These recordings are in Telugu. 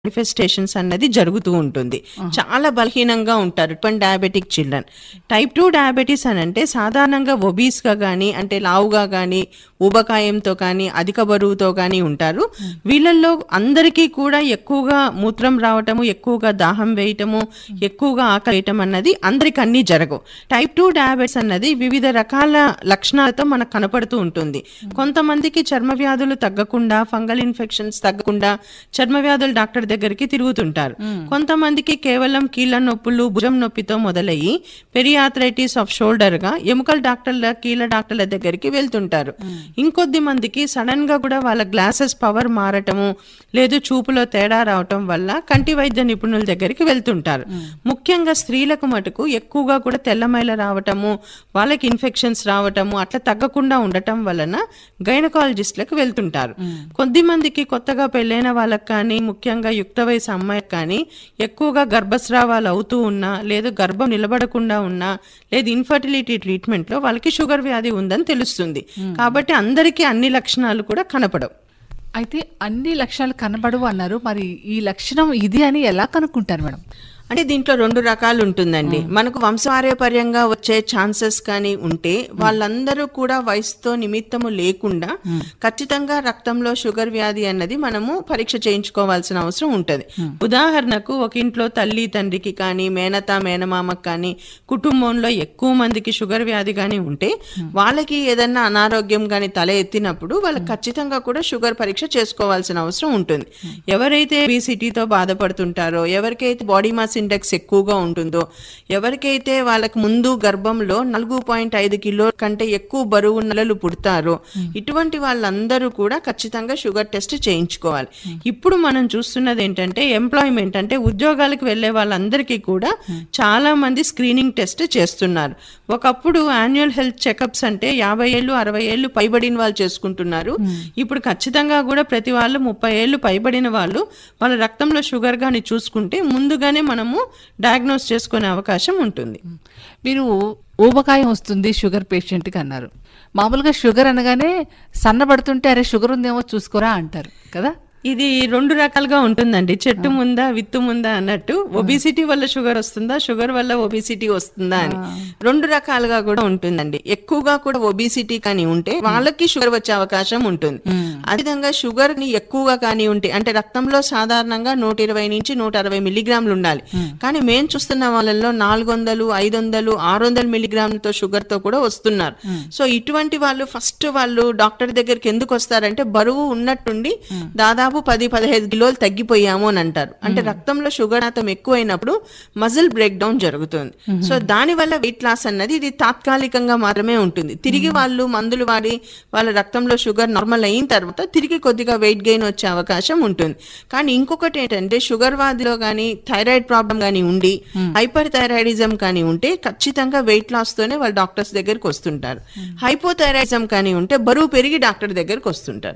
మానిఫెస్టేషన్స్ అన్నది జరుగుతూ ఉంటుంది చాలా బలహీనంగా ఉంటారు type diabetic children type two diabetes అని అంటే సాధారణంగా ఒబీస్ గా కానీ అంటే లావుగా కానీ ఊబకాయంతో కానీ అధిక బరువుతో కానీ ఉంటారు వీళ్ళల్లో అందరికీ కూడా ఎక్కువగా మూత్రం రావటము ఎక్కువగా దాహం వేయటము ఎక్కువగా ఆకలి వేయటం అన్నది అందరికి అన్ని జరగవు టైప్ టూ డయాబెటిస్ అన్నది వివిధ రకాల లక్షణాలతో మనకు కనపడుతూ ఉంటుంది కొంతమందికి చర్మ వ్యాధులు తగ్గకుండా ఫంగల్ ఇన్ఫెక్షన్స్ తగ్గకుండా చర్మ వ్యాధులు డాక్టర్ దగ్గరికి తిరుగుతుంటారు కొంతమందికి కేవలం కీళ్ళ నొప్పులు భుజం నొప్పితో మొదలయ్యి పెరియాథరైటిస్ ఆఫ్ షోల్డర్ గా ఎముకల డాక్టర్ల కీళ్ళ డాక్టర్ల దగ్గరికి వెళ్తుంటారు ఇంకొద్ది మందికి సడన్ గా కూడా వాళ్ళ గ్లాసెస్ పవర్ మారటము లేదు చూపులో తేడా రావటం వల్ల కంటి వైద్య నిపుణుల దగ్గరికి వెళ్తుంటారు ముఖ్యంగా స్త్రీలకు మటుకు ఎక్కువగా కూడా తెల్లమైల రావటము వాళ్ళకి ఇన్ఫెక్షన్స్ రావటము అట్లా తగ్గకుండా ఉండటం వలన గైనకాలజిస్ట్లకు వెళ్తుంటారు కొద్ది మందికి కొత్తగా పెళ్ళైన వాళ్ళకి కానీ ముఖ్యంగా యుక్త వయసు అమ్మాయికి కానీ ఎక్కువగా గర్భస్రావాలు అవుతూ ఉన్నా లేదు గర్భం నిలబడకుండా ఉన్నా లేదు ఇన్ఫర్టిలిటీ ట్రీట్మెంట్ లో వాళ్ళకి షుగర్ వ్యాధి ఉందని తెలుస్తుంది కాబట్టి అందరికీ అన్ని లక్షణాలు కూడా కనపడవు అయితే అన్ని లక్షణాలు కనబడవు అన్నారు మరి ఈ లక్షణం ఇది అని ఎలా కనుక్కుంటారు మేడం అంటే దీంట్లో రెండు రకాలు ఉంటుందండి మనకు వంశపార్యపర్యంగా వచ్చే ఛాన్సెస్ కానీ ఉంటే వాళ్ళందరూ కూడా వయసుతో నిమిత్తము లేకుండా ఖచ్చితంగా రక్తంలో షుగర్ వ్యాధి అన్నది మనము పరీక్ష చేయించుకోవాల్సిన అవసరం ఉంటది ఉదాహరణకు ఒక ఇంట్లో తల్లి తండ్రికి కానీ మేనత మేనమామకు కానీ కుటుంబంలో ఎక్కువ మందికి షుగర్ వ్యాధి కానీ ఉంటే వాళ్ళకి ఏదన్నా అనారోగ్యం కానీ తల ఎత్తినప్పుడు వాళ్ళకి ఖచ్చితంగా కూడా షుగర్ పరీక్ష చేసుకోవాల్సిన అవసరం ఉంటుంది ఎవరైతే obesity-తో బాధపడుతుంటారో ఎవరికైతే బాడీ మాస్ ఇండెక్స్ ఎక్కువగా ఉంటుందో ఎవరికైతే వాళ్ళకి ముందు గర్భంలో నాలుగు పాయింట్ ఐదు కిలో కంటే ఎక్కువ బరువు నెలలు పుడతారో ఇటువంటి వాళ్ళందరూ కూడా ఖచ్చితంగా షుగర్ టెస్ట్ చేయించుకోవాలి ఇప్పుడు మనం చూస్తున్నది ఏంటంటే ఎంప్లాయ్మెంట్ అంటే ఉద్యోగాలకు వెళ్లే వాళ్ళందరికీ కూడా చాలా మంది స్క్రీనింగ్ టెస్ట్ చేస్తున్నారు ఒకప్పుడు యాన్యువల్ హెల్త్ చెకప్స్ అంటే యాభై ఏళ్ళు అరవై ఏళ్ళు పైబడిన వాళ్ళు చేసుకుంటున్నారు ఇప్పుడు ఖచ్చితంగా కూడా ప్రతి వాళ్ళు ముప్పై ఏళ్ళు పైబడిన వాళ్ళు వాళ్ళ రక్తంలో షుగర్ గాని చూసుకుంటే ముందుగానే మనము డయాగ్నోస్ చేసుకునే అవకాశం ఉంటుంది మీరు ఊబకాయం వస్తుంది షుగర్ పేషెంట్కి అన్నారు మామూలుగా షుగర్ అనగానే సన్నబడుతుంటే అరే షుగర్ ఉందేమో చూసుకోరా అంటారు కదా ఇది రెండు రకాలుగా ఉంటుందండి చెట్టు ముందా విత్తు ముందా అన్నట్టు ఒబిసిటీ వల్ల షుగర్ వస్తుందా షుగర్ వల్ల ఒబిసిటీ వస్తుందా అని రెండు రకాలుగా కూడా ఉంటుందండి ఎక్కువగా కూడా ఒబిసిటీ కానీ ఉంటే వాళ్ళకి షుగర్ వచ్చే అవకాశం ఉంటుంది అదేవిధంగా షుగర్ ని ఎక్కువగా కానీ ఉంటే అంటే రక్తంలో సాధారణంగా నూట ఇరవై నుంచి నూట అరవై మిల్లీగ్రాములు ఉండాలి కానీ మేము చూస్తున్న వాళ్ళల్లో నాలుగు వందలు ఐదు వందలు ఆరు వందల మిల్లీగ్రాములతో షుగర్ తో కూడా వస్తున్నారు సో ఇటువంటి వాళ్ళు ఫస్ట్ వాళ్ళు డాక్టర్ దగ్గరికి ఎందుకు వస్తారంటే బరువు ఉన్నట్టుండి దాదాపు పది పదిహేను కిలోలు తగ్గిపోయాము అని అంటారు అంటే రక్తంలో షుగర్ శాతం ఎక్కువైనప్పుడు మజిల్ బ్రేక్ డౌన్ జరుగుతుంది సో దాని వల్ల వెయిట్ లాస్ అన్నది ఇది తాత్కాలికంగా మాత్రమే ఉంటుంది తిరిగి వాళ్ళు మందులు వాడి వాళ్ళ రక్తంలో షుగర్ నార్మల్ అయిన తర్వాత తిరిగి కొద్దిగా వెయిట్ గెయిన్ వచ్చే అవకాశం ఉంటుంది కానీ ఇంకొకటి ఏంటంటే షుగర్ వ్యాధిలో కానీ థైరాయిడ్ ప్రాబ్లం కానీ ఉండి హైపర్ థైరాయిడిజం కానీ ఉంటే ఖచ్చితంగా వెయిట్ లాస్ తోనే వాళ్ళు డాక్టర్స్ దగ్గరికి వస్తుంటారు హైపోథైరాయిడిజం కానీ ఉంటే బరువు పెరిగి డాక్టర్ దగ్గరికి వస్తుంటారు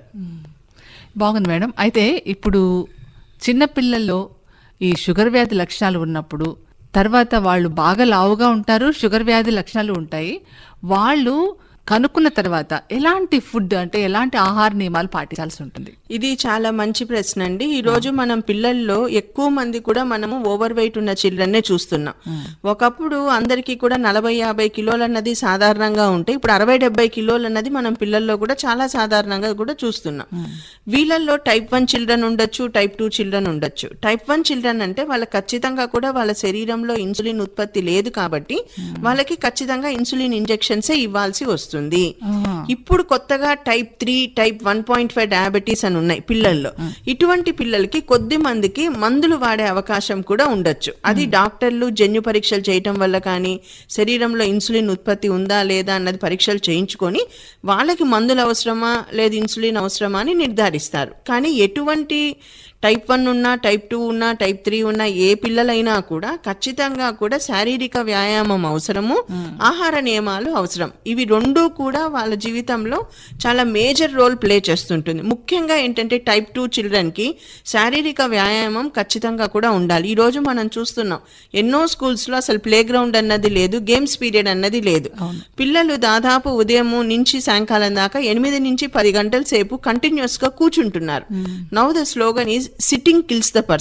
బాగుంది మేడం అయితే ఇప్పుడు చిన్న పిల్లల్లో ఈ షుగర్ వ్యాధి లక్షణాలు ఉన్నప్పుడు తర్వాత వాళ్ళు బాగా లావుగా ఉంటారు షుగర్ వ్యాధి లక్షణాలు ఉంటాయి వాళ్ళు కనుక్కున్న తర్వాత ఎలాంటి ఫుడ్ అంటే ఎలాంటి ఆహార నియమాలు పాటించాల్సి ఉంటుంది ఇది చాలా మంచి ప్రశ్న అండి ఈ రోజు మనం పిల్లల్లో ఎక్కువ మంది కూడా మనము ఓవర్ వెయిట్ ఉన్న చిల్డ్రన్నే చూస్తున్నాం ఒకప్పుడు అందరికీ కూడా నలభై యాభై కిలోలు అన్నది సాధారణంగా ఉంటే ఇప్పుడు అరవై డెబ్బై కిలోలు అన్నది మనం పిల్లల్లో కూడా చాలా సాధారణంగా కూడా చూస్తున్నాం వీళ్ళల్లో టైప్ వన్ చిల్డ్రన్ ఉండొచ్చు టైప్ టూ చిల్డ్రన్ ఉండొచ్చు టైప్ వన్ చిల్డ్రన్ అంటే వాళ్ళకి ఖచ్చితంగా కూడా వాళ్ళ శరీరంలో ఇన్సులిన్ ఉత్పత్తి లేదు కాబట్టి వాళ్ళకి ఖచ్చితంగా ఇన్సులిన్ ఇంజెక్షన్సే ఇవ్వాల్సి వస్తుంది ఇప్పుడు కొత్తగా type three type one point five diabetes అని ఉన్నాయి పిల్లల్లో ఇటువంటి పిల్లలకి కొద్ది మందికి మందులు వాడే అవకాశం కూడా ఉండొచ్చు అది డాక్టర్లు జన్యు పరీక్షలు చేయటం వల్ల కానీ శరీరంలో ఇన్సులిన్ ఉత్పత్తి ఉందా లేదా అన్నది పరీక్షలు చేయించుకొని వాళ్ళకి మందులు అవసరమా లేదా ఇన్సులిన్ అవసరమా అని నిర్ధారిస్తారు కానీ ఎటువంటి టైప్ వన్ ఉన్నా టైప్ టూ ఉన్నా టైప్ త్రీ ఉన్నా ఏ పిల్లలైనా కూడా ఖచ్చితంగా కూడా శారీరక వ్యాయామం అవసరము ఆహార నియమాలు అవసరం ఇవి రెండూ కూడా వాళ్ళ జీవితంలో చాలా మేజర్ రోల్ ప్లే చేస్తుంటుంది ముఖ్యంగా ఏంటంటే టైప్ టూ చిల్డ్రన్ కి శారీరక వ్యాయామం ఖచ్చితంగా కూడా ఉండాలి ఈ రోజు మనం చూస్తున్నాం ఎన్నో స్కూల్స్ లో అసలు ప్లే గ్రౌండ్ అన్నది లేదు గేమ్స్ పీరియడ్ అన్నది లేదు పిల్లలు దాదాపు ఉదయం నుంచి సాయంకాలం దాకా ఎనిమిది నుంచి పది గంటల సేపు కంటిన్యూస్ గా కూర్చుంటున్నారు now the slogan is sitting kills the person